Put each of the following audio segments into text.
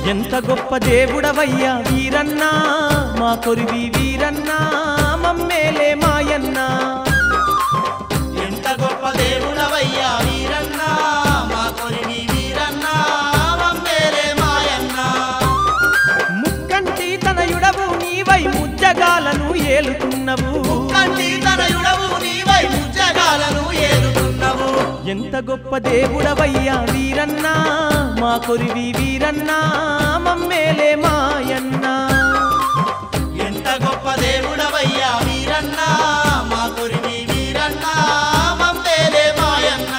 ఎంత గొప్ప దేవుడవయ్యా వీరన్నా మా కొరివి వీరన్నా మమ్మేలే మాయన్నా ఎంత గొప్ప దేవుడవయ్యా వీరన్నా మా కొరివి వీరన్నా మమ్మేరే మాయన్నా ముక్కంటి తనయుడవు నీవై ముజ్జగాలను ఏలుతున్నవు కంటి తనయుడవు నీవై ముచ్చగాలను ఏలుతున్నవు ఎంత గొప్ప దేవుడవయ్యా వీరన్నా మా కొరివి వీరన్నా మమ్మేలే మాయన్నా ఎంత గొప్ప దేవుడవయ్యా వీరన్నా మా కొరివి వీరన్నా మమ్మేరే మాయన్నా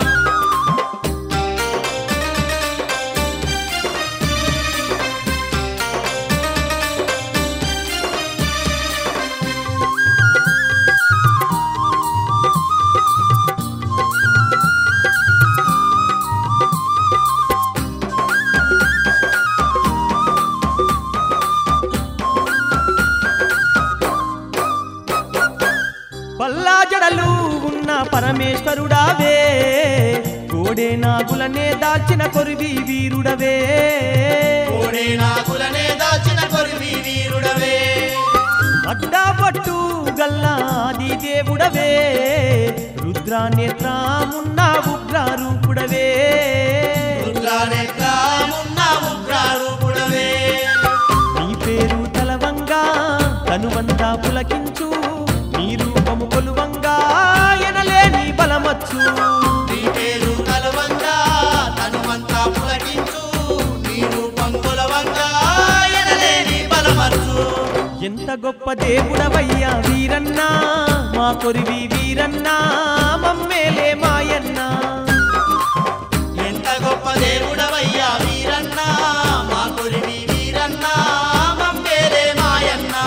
పల్లా జడలు ఉన్న పరమేశ్వరుడావే కోడే నాగులనే దాల్చిన కొరివి వీరుడవే కోడే నాకులనే దాచిన కొరివి వీరుడవే అడ్డా పట్టు గల్లాది దేవుడవే రుద్రానేత్రమున్న ఉగ్రారూపుడవే రుద్రానేత్రమున్న ఉగ్రారూపుడవే నీ పేరు తలవంగా తనువంతా పులకించు నీ రూపము కొలువంగా ఎనలేని బలమచ్చు నీ పేరు కలవంగా తనువంతా పులకించు నీ రూపం కొలవంగా ఎనలేని బలమర్చు ఎంత గొప్ప దేవుడవయ్యా వీరన్నా మా కొరివి వీరన్నా మమ్మేలే మాయన్నా ఎంత గొప్ప దేవుడవయ్యా వీరన్నా మా కొరివి వీరన్నా మమ్మేరే మాయన్నా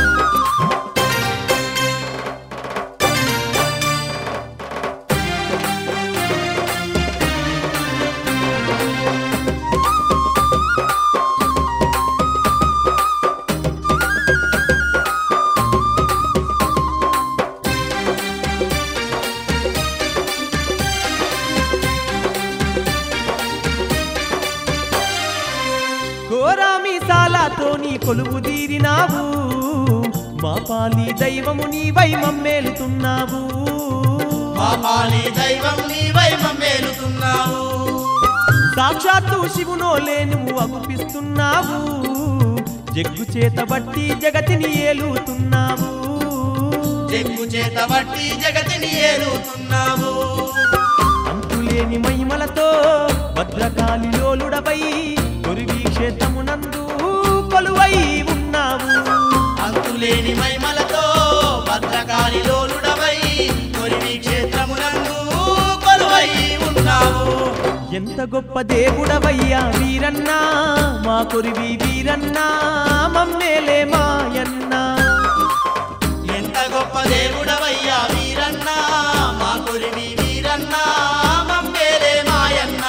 ఘోరామీసాలతో నీ కొలువు తీరినావు మా పాలి దైవము నీవై మమ్మేలుతున్నావు మా పాలి దైవం నీవై మమ్మేలుతున్నావు సాక్షాత్తు శివునోలే నువ్వు అగుపిస్తున్నావు జగ్గు చేత బట్టి జగతిని ఏలుతున్నావు చెక్కు చేత బట్టి జగతిని ఏలుతున్నావు అంతులేని మహిమలతో భద్రకాళి లోలుడవై కొరివి క్షేత్రమునందు కొలువై ఉన్నావు అంతులేని మైమలతో భద్రకాళి లోలుడవై కొరివి క్షేత్రమునందు కొలువై ఉన్నావు ఎంత గొప్ప దేవుడవయ్యా వీరన్నా మా కొరివి వీరన్నా మమ్మేలే మాయన్నా ఎంత గొప్ప దేవుడవయ్యా వీరన్నా మా కొరివి వీరన్నా మమ్మేరే మాయన్నా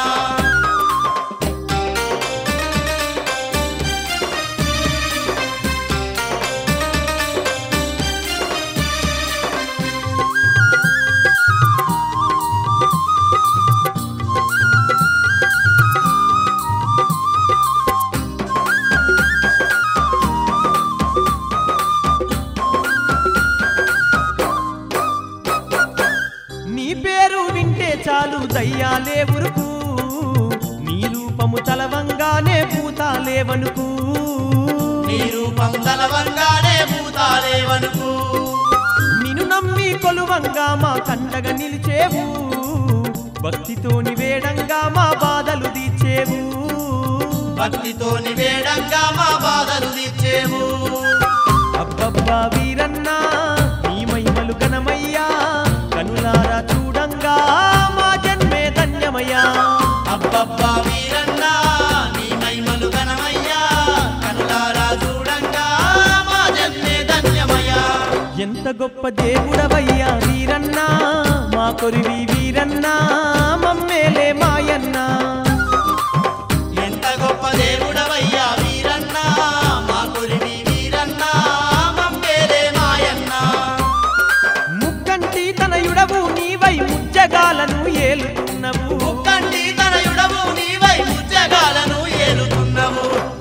నీ పేరు వింటే చాలు దయ్యాలే ఉరుకు నీ రూపము తలవంగానే పూతాలే వణుకు నీ రూపం తలవంగానే భూతాలే వనుకు నిన్ను నమ్మి కొలువంగా మా కండగా నిలిచేవు భక్తితోని వేడంగా మా బాధలు తీర్చేవు భక్తితో నివేడంగా మా బాధలు తీర్చేవు అబ్బబ్బా వీరన్నా నీ మహిమలు ఘనమయ్యా కనులారా చూడంగా మా జన్మే ధన్యమయ్యా అబ్బబ్బా వీరన్నా నీ మహిమలు ఘనమయ్యా కనులారా చూడంగా మా జన్మే ధన్యమయ్యా ఎంత గొప్ప దేవుడవయ్యా వీరన్నా మా కొరివి వీరన్నా మమ్మేలే మాయన్నా ఎంత గొప్ప దేవుడవయ్యా వీరన్నా మా కొరివి వీరన్నా మమ్మేరే మాయన్నా ముక్కంటి తనయుడవు నీవై ముజ్జగాలను ఏలుతున్నవు ముక్కంటి తనయుడవు నీవై ముచ్చగాలను ఏలుతున్నవు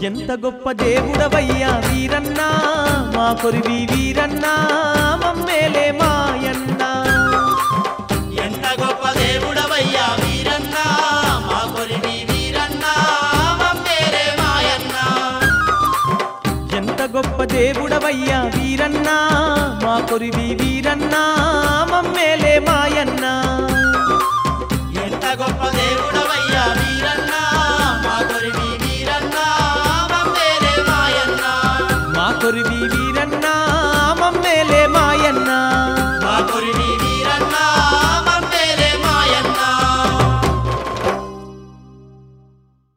ఎంత గొప్ప దేవుడవయ్యా వీరన్నా మా కొరివి వీరన్నా మమ్మేలే మాయన్నా ఎంత గొప్ప దేవుడవయ్యా వీరన్నా మా కొరివి వీరన్నా మమ్మేరే మాయన్న ఎంత గొప్ప దేవుడవయ్యా వీరన్నా మా కొరివి వీరన్నా మమ్మేలే మాయన్నా ఎంత గొప్ప దేవుడవయ్యా వీరన్నా మా కొరివి వీరన్నా మమ్మేరే మాయన్న మా కొరివి వీరన్నా మమ్మేలే